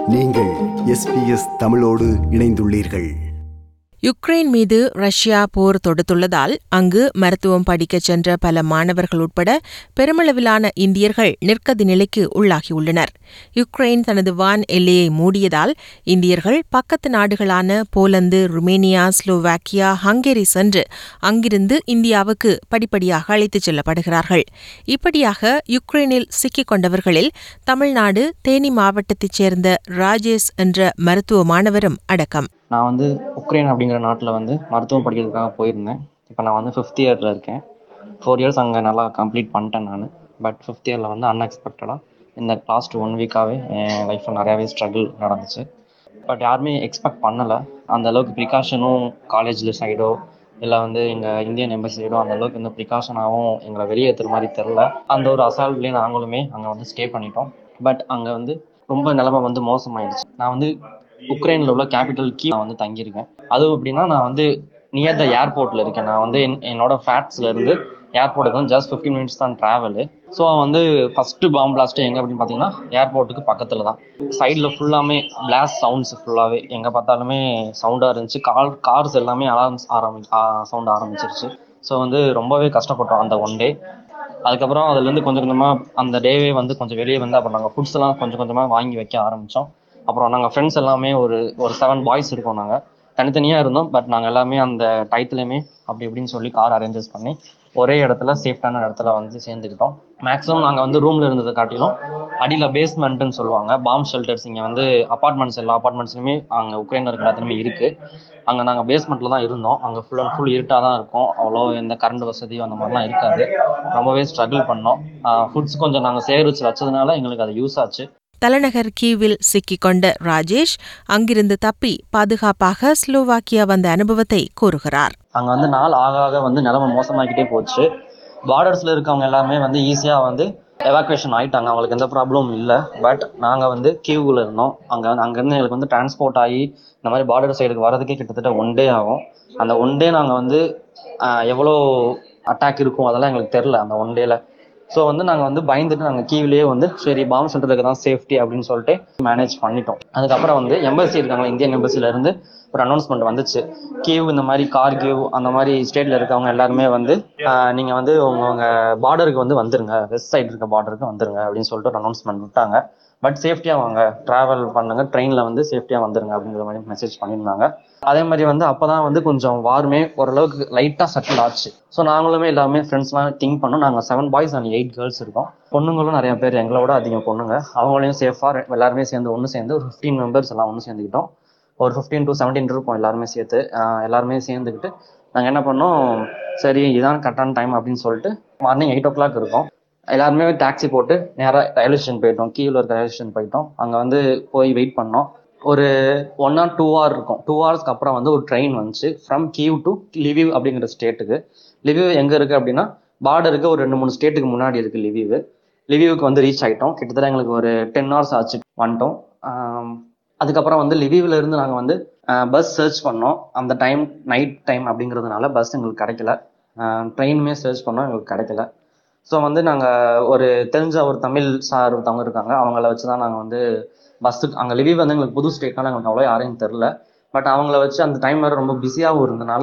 நீங்கள் எஸ்பிஎஸ் தமிழோடு இணைந்துள்ளீர்கள் யுக்ரைன் மீது ரஷ்யா போர் தொடுத்துள்ளதால் அங்கு மருத்துவம் படிக்கச் சென்ற பல மாணவர்கள் உட்பட பெருமளவிலான இந்தியர்கள் நிற்கதி நிலைக்கு உள்ளாகியுள்ளனர் யுக்ரைன் தனது வான் எல்லையை மூடியதால் இந்தியர்கள் பக்கத்து நாடுகளான போலந்து ருமேனியா ஸ்லோவாக்கியா ஹங்கேரி சென்று அங்கிருந்து இந்தியாவுக்கு படிப்படியாக அழைத்துச் செல்லப்படுகிறார்கள் இப்படியாக யுக்ரைனில் சிக்கிக் கொண்டவர்களில் தமிழ்நாடு தேனி மாவட்டத்தைச் சேர்ந்த ராஜேஷ் என்ற மருத்துவ மாணவரும் அடக்கம் நான் வந்து உக்ரைன் அப்படிங்கிற நாட்டில் வந்து மருத்துவம் படிக்கிறதுக்காக போயிருந்தேன் இப்போ நான் வந்து ஃபிஃப்த் இயரில் இருக்கேன் ஃபோர் இயர்ஸ் அங்கே நல்லா கம்ப்ளீட் பண்ணிட்டேன் நான் பட் ஃபிஃப்த் இயரில் வந்து அன்எக்ஸ்பெக்டடாக இந்த லாஸ்ட் ஒன் வீக்காகவே என் லைஃப்பில் நிறையாவே ஸ்ட்ரகிள் நடந்துச்சு பட் யாருமே எக்ஸ்பெக்ட் பண்ணலை அந்த அளவுக்கு ப்ரிகாஷனும் காலேஜில் சைடோ இல்லை வந்து எங்கள் இந்தியன் எம்பசி சைடோ அந்த அளவுக்கு இந்த ப்ரிகாஷனாகவும் எங்களை வெளியேற்றுற மாதிரி தெரில அந்த ஒரு அசால்ட்லேயே நாங்களுமே அங்கே வந்து ஸ்டே பண்ணிட்டோம் பட் அங்கே வந்து ரொம்ப நிலைமை வந்து மோசமாயிடுச்சு நான் வந்து உக்ரைனில் உள்ள கேபிட்டல் கீ நான் வந்து தங்கியிருக்கேன் அதுவும் எப்படின்னா நான் வந்து நியர் த ஏர்போர்ட்டில் இருக்கேன் நான் வந்து என் என்னோட ஃபேட்ஸ்ல இருந்து ஏர்போர்ட்டுக்கு வந்து ஜஸ்ட் ஃபிஃப்டீன் மினிட்ஸ் தான் ட்ராவலு ஸோ வந்து ஃபஸ்ட்டு பாம்பு பிளாஸ்ட்டு எங்கே அப்படின்னு பார்த்தீங்கன்னா ஏர்போர்ட்டுக்கு பக்கத்தில் தான் சைடில் ஃபுல்லாமே பிளாஸ்ட் சவுண்ட்ஸ் ஃபுல்லாகவே எங்கே பார்த்தாலுமே சவுண்டாக இருந்துச்சு கார் கார்ஸ் எல்லாமே அலார்ம்ஸ் ஆரம்பி சவுண்ட் ஆரம்பிச்சிருச்சு ஸோ வந்து ரொம்பவே கஷ்டப்பட்டோம் அந்த ஒன் டே அதுக்கப்புறம் அதுலேருந்து கொஞ்சம் கொஞ்சமாக அந்த டேவே வந்து கொஞ்சம் வெளியே வந்து அப்புறம் நாங்கள் ஃபுட்ஸ் எல்லாம் கொஞ்சம் கொஞ்சமாக வாங்கி வைக்க ஆரம்பித்தோம் அப்புறம் நாங்கள் ஃப்ரெண்ட்ஸ் எல்லாமே ஒரு ஒரு செவன் பாய்ஸ் இருக்கோம் நாங்கள் தனித்தனியாக இருந்தோம் பட் நாங்கள் எல்லாமே அந்த டயத்துலையுமே அப்படி இப்படின்னு சொல்லி கார் அரேஞ்சஸ் பண்ணி ஒரே இடத்துல சேஃப்டான இடத்துல வந்து சேர்ந்துக்கிட்டோம் மேக்ஸிமம் நாங்கள் வந்து ரூமில் இருந்ததை காட்டிலும் அடியில் பேஸ்மெண்ட்டுன்னு சொல்லுவாங்க பாம் ஷெல்டர்ஸ் இங்கே வந்து அப்பார்ட்மெண்ட்ஸ் எல்லா அப்பார்ட்மெண்ட்ஸ்லையுமே அங்கே உக்ரைனில் இருக்கிற இடத்துலையுமே இருக்குது அங்கே நாங்கள் பேஸ்மெண்ட்டில் தான் இருந்தோம் அங்கே ஃபுல் அண்ட் ஃபுல் இருட்டாக தான் இருக்கும் அவ்வளோ எந்த கரண்ட் வசதியும் அந்த மாதிரிலாம் இருக்காது ரொம்பவே ஸ்ட்ரகிள் பண்ணோம் ஃபுட்ஸ் கொஞ்சம் நாங்கள் சேகரித்து வச்சதுனால எங்களுக்கு அது யூஸ் ஆச்சு தலைநகர் கீவில் சிக்கிக் கொண்ட ராஜேஷ் அங்கிருந்து தப்பி பாதுகாப்பாக ஸ்லோவாக்கியா வந்த அனுபவத்தை கூறுகிறார் அங்கே வந்து நாள் ஆக ஆக வந்து நிலைமை மோசமாக்கிட்டே போச்சு பார்டர்ஸில் இருக்கவங்க எல்லாமே வந்து ஈஸியாக வந்து எவாக்குவேஷன் ஆகிட்டாங்க அவங்களுக்கு எந்த ப்ராப்ளமும் இல்லை பட் நாங்கள் வந்து கியூவில் இருந்தோம் அங்கே அங்கேருந்து எங்களுக்கு வந்து டிரான்ஸ்போர்ட் ஆகி இந்த மாதிரி பார்டர் சைடுக்கு வரதுக்கே கிட்டத்தட்ட ஒன் டே ஆகும் அந்த ஒன் டே நாங்கள் வந்து ஆஹ், எவ்வளோ அட்டாக் இருக்கும் அதெல்லாம் எங்களுக்கு தெரில அந்த ஒன் டேல ஸோ வந்து நாங்கள் வந்து பயந்துட்டு நாங்கள் கீவிலேயே வந்து சரி பாம்பு சென்டருக்கு தான் சேஃப்டி அப்படின்னு சொல்லிட்டு மேனேஜ் பண்ணிட்டோம் அதுக்கப்புறம் வந்து எம்பசி இருக்காங்க இந்தியன் எம்பசில இருந்து ஒரு அனௌன்ஸ்மெண்ட் வந்துச்சு கீவ் இந்த மாதிரி கார்கிவ் அந்த மாதிரி ஸ்டேட்ல இருக்கவங்க எல்லாருமே வந்து ஆஹ், நீங்க வந்து உங்க உங்க பார்டருக்கு வந்து வந்துருங்க வெஸ்ட் சைடு இருக்க பார்டருக்கு வந்துருங்க அப்படின்னு சொல்லிட்டு ஒரு அனௌன்ஸ்மெண்ட் விட்டாங்க பட் சேஃப்டியா வாங்க டிராவல் பண்ணுங்க ட்ரெயின்ல வந்து சேஃப்டியா வந்துருங்க அப்படிங்கிற மாதிரி மெசேஜ் பண்ணியிருந்தாங்க அதே மாதிரி வந்து அப்பதான் வந்து கொஞ்சம் வாருமே ஓரளவுக்கு லைட்டா செட்டில் ஆச்சு ஸோ நாங்களுமே எல்லாமே ஃப்ரெண்ட்ஸ்லாம் திங்க் பண்ணோம் நாங்கள் seven boys and eight girls இருக்கோம் பொண்ணுங்களும் நிறைய பேர் எங்களோட அதிகம் பொண்ணுங்க அவங்களையும் சேஃபாக எல்லாருமே சேர்ந்து ஒன்று சேர்ந்து ஒரு ஃபிஃப்டீன் மெம்பர்ஸ் எல்லாம் ஒன்று சேர்ந்துக்கிட்டோம் ஒரு ஃபிஃப்டீன் டு செவன்டீன் இருப்போம் எல்லாருமே சேர்த்து ஆஹ் எல்லாருமே சேர்ந்துக்கிட்டு நாங்கள் என்ன பண்ணோம் சரி இதான் கரெக்டான டைம் அப்படின்னு சொல்லிட்டு மார்னிங் எயிட் ஓ கிளாக் இருக்கும் எல்லாருமே டாக்ஸி போட்டு நேராக ரயில்வே ஸ்டேஷன் போயிட்டோம் கீவில் இருக்க ரயில்வே ஸ்டேஷன் போயிட்டோம் அங்கே வந்து போய் வெயிட் பண்ணோம் ஒரு ஒன் ஆர் டூ ஹவர் இருக்கும் டூ ஹவர்ஸ்க்கு அப்புறம் வந்து ஒரு ட்ரெயின் வந்துச்சு ஃப்ரம் கீவ் டு லிவிவ் அப்படிங்கிற ஸ்டேட்டுக்கு லிவிவ் எங்கே இருக்குது அப்படின்னா பார்டருக்கு ஒரு ரெண்டு மூணு ஸ்டேட்டுக்கு முன்னாடி இருக்குது லிவிவ் லிவிவுக்கு வந்து ரீச் ஆகிட்டோம் கிட்டத்தட்ட எங்களுக்கு ஒரு டென் ஹவர்ஸ் ஆச்சு வந்துட்டோம் ஆம், அதுக்கப்புறம் வந்து லிவிவ்ல இருந்து நாங்கள் வந்து பஸ் சர்ச் பண்ணோம் அந்த டைம் நைட் டைம் அப்படிங்கிறதுனால பஸ் எங்களுக்கு கிடைக்கல ட்ரெயினுமே சர்ச் பண்ணோம் எங்களுக்கு கிடைக்கல ஸோ வந்து நாங்கள் ஒரு தெரிஞ்ச ஒரு தமிழ் சார் ஒருத்தவங்க இருக்காங்க அவங்கள வச்சு தான் நாங்கள் வந்து பஸ்ஸுக்கு அங்கே லிவிவ் வந்து எங்களுக்கு புது ஸ்டேட்னால எங்களுக்கு அவ்வளோ யாரையும் தெரில பட் அவங்கள வச்சு அந்த டைம் வேறு ரொம்ப பிஸியாகவும் இருந்தனால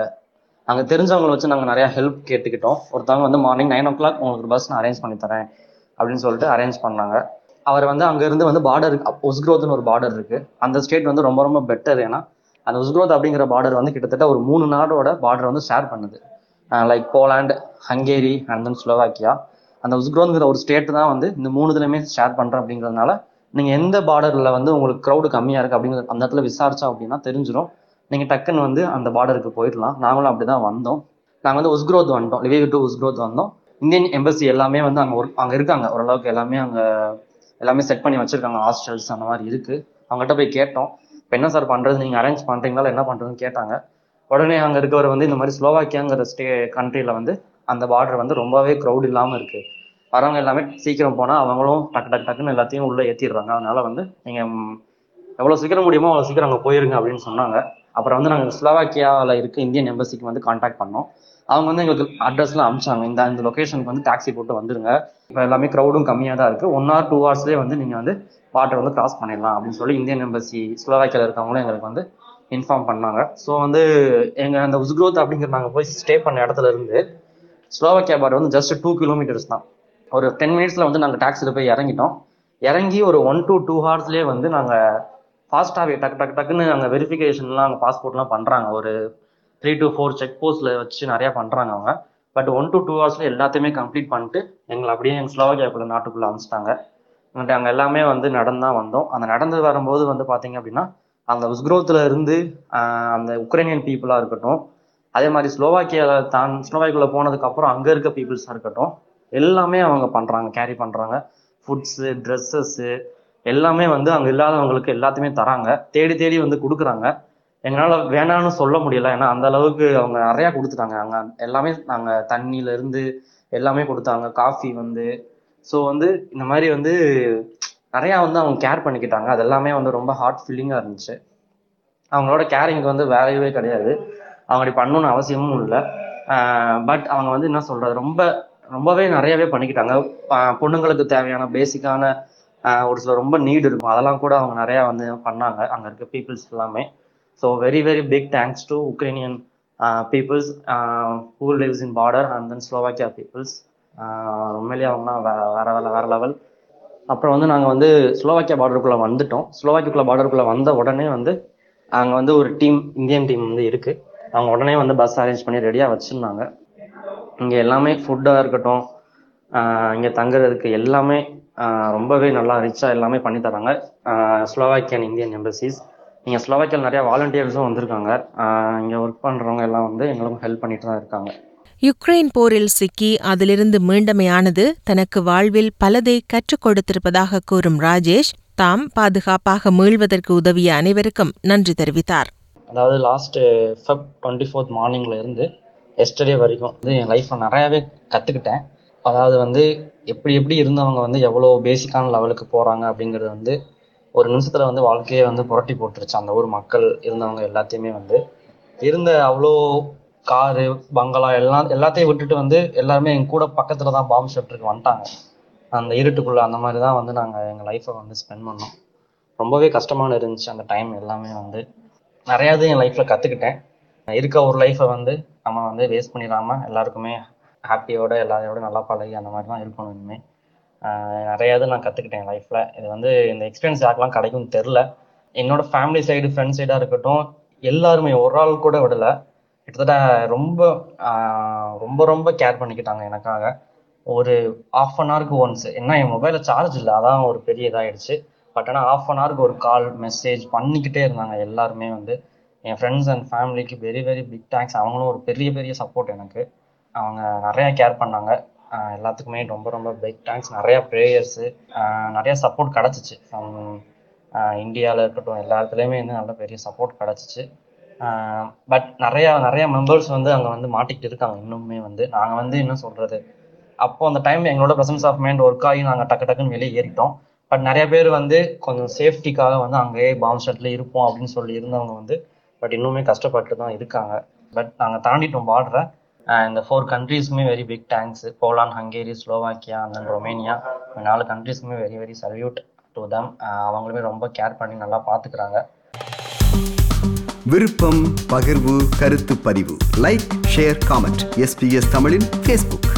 அங்கே தெரிஞ்சவங்கள வச்சு நாங்கள் நிறையா ஹெல்ப் கேட்டுக்கிட்டோம் ஒருத்தவங்க வந்து மார்னிங் நைன் ஓ கிளாக் உங்களுக்கு பஸ் நான் அரேஞ்ச் பண்ணி தரேன் அப்படின்னு சொல்லிட்டு அரேஞ்ச் பண்ணாங்க அவர் வந்து அங்கேருந்து வந்து பார்டர் உஸ்க்ரோத்னு ஒரு பார்டர் இருக்கு அந்த ஸ்டேட் வந்து ரொம்ப ரொம்ப பெட்டர் ஏன்னா அந்த உஸ்க்ரோத் அப்படிங்கிற பார்டர் வந்து கிட்டத்தட்ட ஒரு மூணு நாடோட பார்டர் வந்து ஷேர் பண்ணுது like Poland Hungary and then Slovakia அந்த உஸ்க்ரோத்ங்கிற ஒரு ஸ்டேட் தான் வந்து இந்த மூணு இதுலையுமே ஷேர் பண்ணுறேன் அப்படிங்கிறதுனால நீங்கள் எந்த பார்டரில் வந்து உங்களுக்கு க்ரௌடு கம்மியாக இருக்குது அப்படிங்கிற அந்த இடத்துல விசாரிச்சோம் அப்படின்னா தெரிஞ்சிடும் நீங்கள் டக்குன்னு வந்து அந்த பார்டருக்கு போயிடலாம் நாங்களும் அப்படி தான் வந்தோம் நாங்கள் வந்து உஸ்க்ரோத் வந்துட்டோம் லிவிவ் டு உஸ்க்ரோத் வந்தோம் இந்தியன் எம்பசி எல்லாமே வந்து அங்கே ஒர்க் அங்கே இருக்காங்க ஓரளவுக்கு எல்லாமே அங்கே எல்லாமே செட் பண்ணி வச்சிருக்காங்க ஹாஸ்டல்ஸ் அந்த மாதிரி இருக்கு அவங்ககிட்ட போய் கேட்டோம் இப்போ என்ன சார் பண்ணுறது நீங்கள் அரேஞ்ச் பண்ணுறீங்களா இல்லை என்ன பண்ணுறதுன்னு கேட்டாங்க உடனே அங்கே இருக்கவர் வந்து இந்த மாதிரி ஸ்லோவாக்கியாங்கிற ஸ்டே கண்ட்ரியில் வந்து அந்த பார்டர் வந்து ரொம்பவே க்ரௌட் இல்லாமல் இருக்குது வரவங்க எல்லாமே சீக்கிரம் போனால் அவங்களும் டக்கு டக்கு டக்குன்னு எல்லாத்தையும் உள்ளே ஏற்றிடுறாங்க அதனால வந்து நீங்கள் எவ்வளோ சீக்கிரம் முடியுமோ அவ்வளோ சீக்கிரம் அங்கே போயிருங்க அப்படின்னு சொன்னாங்க அப்புறம் வந்து நாங்கள் ஸ்லோவாக்கியாவில் இருக்க இந்தியன் எம்பசிக்கு வந்து காண்டாக்ட் பண்ணோம் அவங்க வந்து எங்களுக்கு அட்ரஸ்லாம் அனுப்பிச்சாங்க இந்த இந்த லொக்கேஷனுக்கு வந்து டாக்ஸி போட்டு வந்துருங்க இப்போ எல்லாமே க்ரௌடும் கம்மியாக தான் இருக்குது ஒன் ஆர் டூ ஹவர்ஸ்லேயே வந்து நீங்கள் வந்து வாட்டர் வந்து கிராஸ் பண்ணிடலாம் அப்படின்னு சொல்லி இந்தியன் எம்பசி ஸ்லோவாக்கியில் இருக்கவங்களும் எங்களுக்கு வந்து இன்ஃபார்ம் பண்ணாங்க ஸோ வந்து எங்கள் அந்த உஸ்க்ரோத் அப்படிங்கிற நாங்கள் போய் ஸ்டே பண்ண இடத்துல இருந்து ஸ்லோவாக்கியா பார்டர் வந்து ஜஸ்ட் டூ கிலோமீட்டர்ஸ் தான் ஒரு டென் மினிட்ஸில் வந்து நாங்கள் டாக்ஸியில் போய் இறங்கிட்டோம் இறங்கி ஒரு ஒன் to டூ ஹவர்ஸ்லேயே வந்து நாங்கள் ஃபாஸ்ட்டாகவே டக்கு டக்கு டக்குன்னு அங்கே வெரிஃபிகேஷன்லாம் அங்கே பாஸ்போர்ட்லாம் பண்ணுறாங்க ஒரு த்ரீ to ஃபோர் செக் போஸ்ட்டில் வச்சு நிறையா பண்ணுறாங்க அவங்க பட் ஒன் to டூ ஹவர்ஸில் எல்லாத்தையுமே கம்ப்ளீட் பண்ணிட்டு எங்களை அப்படியே எங்கள் ஸ்லோவாக்கியாக்குள்ள நாட்டுக்குள்ளே அனுப்பிச்சிட்டாங்க அங்கிட்ட அங்கே எல்லாமே வந்து நடந்து தான் வந்தோம் அந்த நடந்து வரும்போது வந்து பார்த்தீங்க அப்படின்னா அந்த உஸ்க்ரோத்தில் இருந்து ஆஹ், அந்த உக்ரைனியன் பீப்புளாக இருக்கட்டும் அதே மாதிரி ஸ்லோவாக்கியாவில் தான் ஸ்லோவாக்கியாக்குள்ளே போனதுக்கப்புறம் அங்கே இருக்க பீப்புள்ஸாக இருக்கட்டும் எல்லாமே அவங்க பண்ணுறாங்க கேரி பண்ணுறாங்க ஃபுட்ஸு ட்ரெஸ்ஸஸ்ஸு எல்லாமே வந்து அங்கே இல்லாதவங்களுக்கு எல்லாத்தையுமே தராங்க தேடி தேடி வந்து கொடுக்குறாங்க எங்களால் வேணாம்னு சொல்ல முடியல ஏன்னா அந்த அளவுக்கு அவங்க நிறையா கொடுத்துட்டாங்க அங்கே எல்லாமே நாங்கள் தண்ணியில இருந்து எல்லாமே கொடுத்தாங்க காஃபி வந்து ஸோ வந்து இந்த மாதிரி வந்து நிறையா வந்து அவங்க கேர் பண்ணிக்கிட்டாங்க அது எல்லாமே வந்து ரொம்ப ஹார்ட் ஃபீலிங்காக இருந்துச்சு அவங்களோட கேரிங் வந்து வேலையவே கிடையாது அவங்க அப்படி பண்ணணும்னு அவசியமும் இல்லை பட் அவங்க வந்து என்ன சொல்றது ரொம்ப ரொம்பவே நிறையவே பண்ணிக்கிட்டாங்க ப- பொண்ணுங்களுக்கு தேவையான பேசிக்கான ஒரு சில ரொம்ப நீடு இருக்கும் அதெல்லாம் கூட அவங்க நிறையா வந்து பண்ணாங்க அங்கே இருக்க பீப்புள்ஸ் எல்லாமே so very very big thanks to Ukrainian peoples who lives in border and then Slovakia peoples உண்மையிலேயே அவங்கலாம் வேற வேற வேற வேற லெவல் அப்புறம் வந்து நாங்கள் வந்து ஸ்லோவாக்கியா பார்டருக்குள்ளே வந்துட்டோம் ஸ்லோவாக்கியக்குள்ள பார்டருக்குள்ளே வந்த உடனே வந்து அங்கே வந்து ஒரு டீம் இந்தியன் டீம் வந்து இருக்குது அவங்க உடனே வந்து பஸ் அரேஞ்ச் பண்ணி ரெடியாக வச்சுருந்தாங்க இங்கே எல்லாமே ஃபுட்டாக இருக்கட்டும் இங்கே தங்குறதுக்கு எல்லாமே ஆஹ் ரொம்பவே நல்லா ரிச்சாக எல்லாமே பண்ணி தராங்க ஸ்லோவாக்கியன் இந்தியன் எம்பசிஸ் இங்கே ஸ்லோவாக்கியில் நிறையா வாலண்டியர்ஸும் வந்திருக்காங்க இங்கே ஒர்க் பண்ணுறவங்க எல்லாம் வந்து எங்களுக்கும் ஹெல்ப் பண்ணிட்டு தான் இருக்காங்க யுக்ரைன் போரில் சிக்கி அதிலிருந்து மீண்டமையானது தனக்கு வாழ்வில் பலதை கற்றுக் கொடுத்திருப்பதாக கூறும் ராஜேஷ் தாம் பாதுகாப்பாக மீள்வதற்கு உதவிய அனைவருக்கும் நன்றி தெரிவித்தார் அதாவது லாஸ்ட் ஃபெப் டுவெண்ட்டி ஃபோர்த் மார்னிங்ல இருந்து எஸ்டர்டே வரைக்கும் வந்து என் லைஃப்பை நிறையாவே கற்றுக்கிட்டேன் அதாவது வந்து எப்படி எப்படி இருந்தவங்க வந்து எவ்வளோ பேசிக்கான லெவலுக்கு போகிறாங்க அப்படிங்கிறது வந்து ஒரு நிமிஷத்தில் வந்து வாழ்க்கையை வந்து புரட்டி போட்டுருச்சு அந்த ஊர் மக்கள் இருந்தவங்க எல்லாத்தையுமே வந்து இருந்த அவ்வளோ காரு பங்களா எல்லாம் எல்லாத்தையும் விட்டுட்டு வந்து எல்லாருமே எங்க கூட பக்கத்தில் தான் பாம்பு ஷெல்டருக்கு வந்துட்டாங்க அந்த இருட்டுக்குள்ளே அந்த மாதிரி தான் வந்து நாங்கள் எங்கள் லைஃப்பை வந்து ஸ்பெண்ட் பண்ணோம் ரொம்பவே கஷ்டமான இருந்துச்சு அந்த டைம் எல்லாமே வந்து நிறையாவது என் லைஃப்பில் கற்றுக்கிட்டேன் இருக்க ஒரு லைஃப்பை வந்து நம்ம வந்து வேஸ்ட் பண்ணிடாம எல்லாருக்குமே ஹாப்பியோட எல்லாரையோட நல்லா பழகி அந்த மாதிரி தான் இருக்கணும் இனிமேல் நிறையாவது நான் கற்றுக்கிட்டேன் லைஃப்பில் இது வந்து இந்த எக்ஸ்பீரியன்ஸ் யாருக்கெல்லாம் கிடைக்கும்னு தெரில என்னோட ஃபேமிலி சைடு ஃப்ரெண்ட்ஸ் சைடாக இருக்கட்டும் எல்லாருமே ஒரு ஆள் கூட விடல கிட்டத்தட்ட ரொம்ப ஆஹ் ரொம்ப ரொம்ப கேர் பண்ணிக்கிட்டாங்க எனக்காக ஒரு ஆஃப் அன் ஹவருக்கு ஒன்ஸ் என்ன என் மொபைலில் சார்ஜ் இல்லை அதான் ஒரு பெரிய இதாகிடுச்சு பட் ஆனால் ஆஃப் அன் ஹவருக்கு ஒரு கால் மெசேஜ் பண்ணிக்கிட்டே இருந்தாங்க எல்லாருமே வந்து என் ஃப்ரெண்ட்ஸ் அண்ட் ஃபேமிலிக்கு வெரி வெரி பிக் தேங்க்ஸ் அவங்களும் ஒரு பெரிய பெரிய சப்போர்ட் எனக்கு அவங்க நிறையா கேர் பண்ணாங்க ஆஹ் எல்லாத்துக்குமே ரொம்ப ரொம்ப பிக் தேங்க்ஸ் நிறையா ப்ரேயர்ஸு நிறையா சப்போர்ட் கிடச்சிச்சு ஃப்ரம் இந்தியாவில் இருக்கட்டும் எல்லா இடத்துலையுமே வந்து நல்ல பெரிய சப்போர்ட் கிடச்சிச்சு பட் நிறையா நிறையா மெம்பர்ஸ் வந்து அங்கே வந்து மாட்டிக்கிட்டு இருக்காங்க இன்னுமே வந்து நாங்கள் வந்து என்ன சொல்கிறது அப்போ அந்த டைம் எங்களோட பிரசன்ஸ் ஆஃப் மைண்ட் ஒர்க் ஆகி நாங்கள் டக்கு டக்குன்னு வெளியே ஏறிட்டோம் பட் நிறைய பேர் வந்து கொஞ்சம் சேஃப்டிக்காக வந்து அங்கேயே பாம்பு ஷெட்டில் இருப்போம் அப்படின்னு சொல்லி இருந்தவங்க வந்து பட் இன்னுமே கஷ்டப்பட்டு தான் இருக்காங்க பட் நாங்கள் தாண்டிட்டோம் பார்டரை இந்த ஃபோர் கண்ட்ரீஸ்க்குமே very big thanks Poland Hungary Slovakia and then Romania இந்த நாலு கண்ட்ரீஸ்க்குமே very very salute to them அவங்களுமே ரொம்ப கேர் பண்ணி நல்லா பார்த்துக்கிறாங்க விருப்பம் பகிர்வு கருத்து பதிவு லைக் ஷேர் காமெண்ட் எஸ்பிஎஸ் தமிழின் ஃபேஸ்புக்